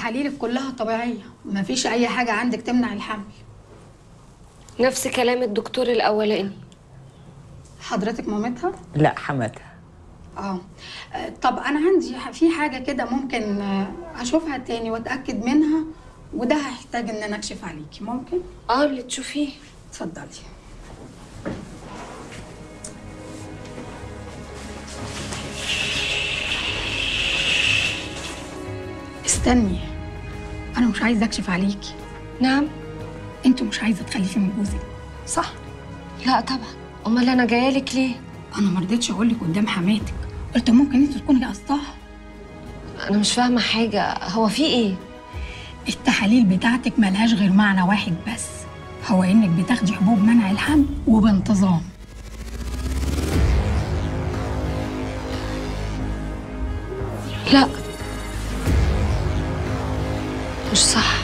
تحاليلك كلها طبيعيه مفيش اي حاجه عندك تمنع الحمل نفس كلام الدكتور الاولاني حضرتك مامتها لا حماتها اه آه، طب انا عندي ح- في حاجه كده ممكن آه، اشوفها تاني واتاكد منها وده هيحتاج ان انا اكشف عليكي ممكن اه اللي تشوفيه اتفضلي استني انا مش عايزه اكشف عليكي نعم انت مش عايزه تخلفي من جوزك صح لا طبعا امال انا جايه لك ليه انا ما رضيتش اقول لك قدام حماتك قلت ممكن انت تكوني قصدها انا مش فاهمه حاجه هو في ايه التحاليل بتاعتك ملهاش غير معنى واحد بس هو انك بتاخدي حبوب منع الحمل وبانتظام لا مش صح